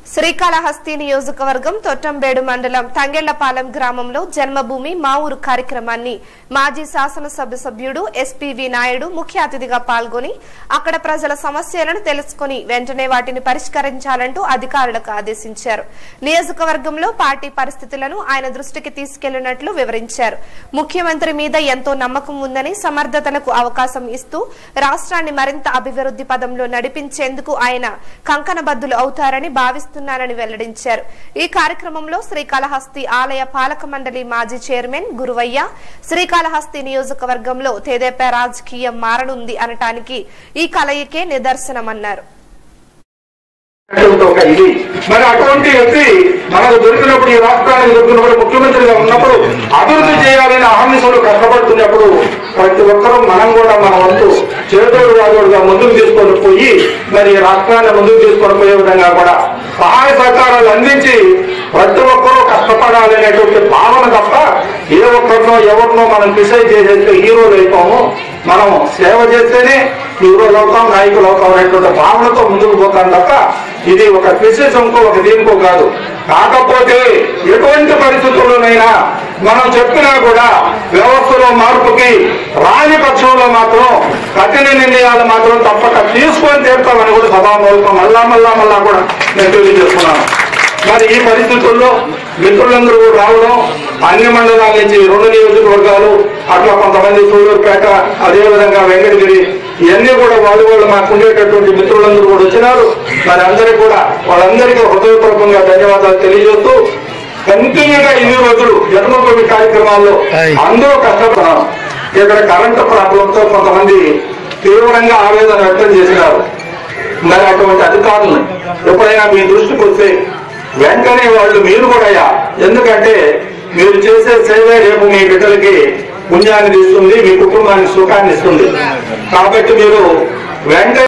శ్రీకాళహస్తి నియోజకవర్గం తొట్టంబేడు మండలం తంగెళ్లపాలెం గ్రామంలో జన్మభూమి మా ఊరు కార్యక్రమాన్ని మాజీ శాసనసభ్య సభ్యుడు ఎస్పీవి నాయుడు ముఖ్య అతిథిగా పాల్గొని అక్కడ ప్రజల సమస్యలను తెలుసుకుని వెంటనే వాటిని పరిష్కరించాలంటూ అధికారులకు ఆదేశించారు నియోజకవర్గంలో పార్టీ పరిస్థితులను ఆయన దృష్టికి తీసుకెళ్లినట్లు వివరించారు ముఖ్యమంత్రి మీద ఎంతో నమ్మకం ఉందని సమర్థతలకు అవకాశం ఇస్తూ రాష్ట్రాన్ని మరింత అభివృద్ధి పదంలో నడిపించేందుకు ఆయన కంకణబద్దులు అవుతారని భావిస్తున్నానని వెల్లడించారు ఈ కార్యక్రమంలో శ్రీకాళహస్తి ఆలయ పాలక మండలి మాజీ చైర్మన్ గురువయ్య శ్రీకాళహస్తి నియోజకవర్గంలో తేదేపా రాజకీయం మారనుంది అనటానికి ఈ కలయికే నిదర్శనమన్నారు అటువంటి ఒక ఇది మరి అటువంటి వ్యక్తి మనకు దొరికినప్పుడు ఈ రాష్ట్రానికి దొరికినప్పుడు ముఖ్యమంత్రిగా ఉన్నప్పుడు అభివృద్ధి చేయాలని అహర్నిశలు కష్టపడుతున్నప్పుడు ప్రతి ఒక్కరూ మనం కూడా మన వంతు చేదోడు వాదోడుగా ముందుకు తీసుకొని పోయి మరి ఈ రాష్ట్రాన్ని ముందుకు తీసుకొని పోయే విధంగా కూడా సహాయ సహకారాలు అందించి ప్రతి ఒక్కరూ కష్టపడాలి అనేటువంటి భావన తప్ప ఏ ఒక్కరినో ఎవరినో మనం డిసైడ్ చేసేస్తే హీరోలు అయిపోము మనం సేవ చేస్తేనే హీరోలు అవుతాం నాయకులు అవుతాం అనేటువంటి భావనతో ముందుకు పోతాం తప్ప ఇది ఒక క్రిసిజంకో ఒక దీనికో కాదు కాకపోతే ఎటువంటి పరిస్థితుల్లోనైనా మనం చెప్పినా కూడా వ్యవస్థలో మార్పుకి రాని పక్షంలో మాత్రం కఠిన నిర్ణయాలు మాత్రం తప్పక తీసుకొని తీరుతామని కూడా సభామూలకం మళ్ళా మళ్ళా మళ్ళా కూడా నేను తెలియజేస్తున్నాను మరి ఈ పరిస్థితుల్లో మిత్రులందరూ కూడా రావడం అన్ని మండలాల నుంచి రెండు నియోజకవర్గాలు అట్లా కొంతమంది సూళ్ళూరుపేట అదేవిధంగా వెంకటగిరి ఇవన్నీ కూడా వాళ్ళు వాళ్ళు మాకు ఉండేటటువంటి మిత్రులందరూ కూడా వచ్చినారు మరి అందరికీ కూడా వాళ్ళందరికీ హృదయపూర్వకంగా ధన్యవాదాలు తెలియజేస్తూ కంటిన్యూగా ఇన్ని రోజులు జన్మభూమి కార్యక్రమాల్లో అందరూ కష్టపడుతున్నారు ఇక్కడ కరెంటు ప్రాబ్లంతో కొంతమంది తీవ్రంగా ఆవేదన వ్యక్తం చేసినారు మరి అటువంటి అధికారులు ఎప్పుడైనా మీ దృష్టికి వస్తే వెంటనే వాళ్ళు మీరు కూడా అయ్యా ఎందుకంటే మీరు చేసే సేవే రేపు మీ బిడ్డలకి పుణ్యాన్ని ఇస్తుంది మీ కుటుంబానికి సుఖాన్ని ఇస్తుంది కాబట్టి మీరు వెంటనే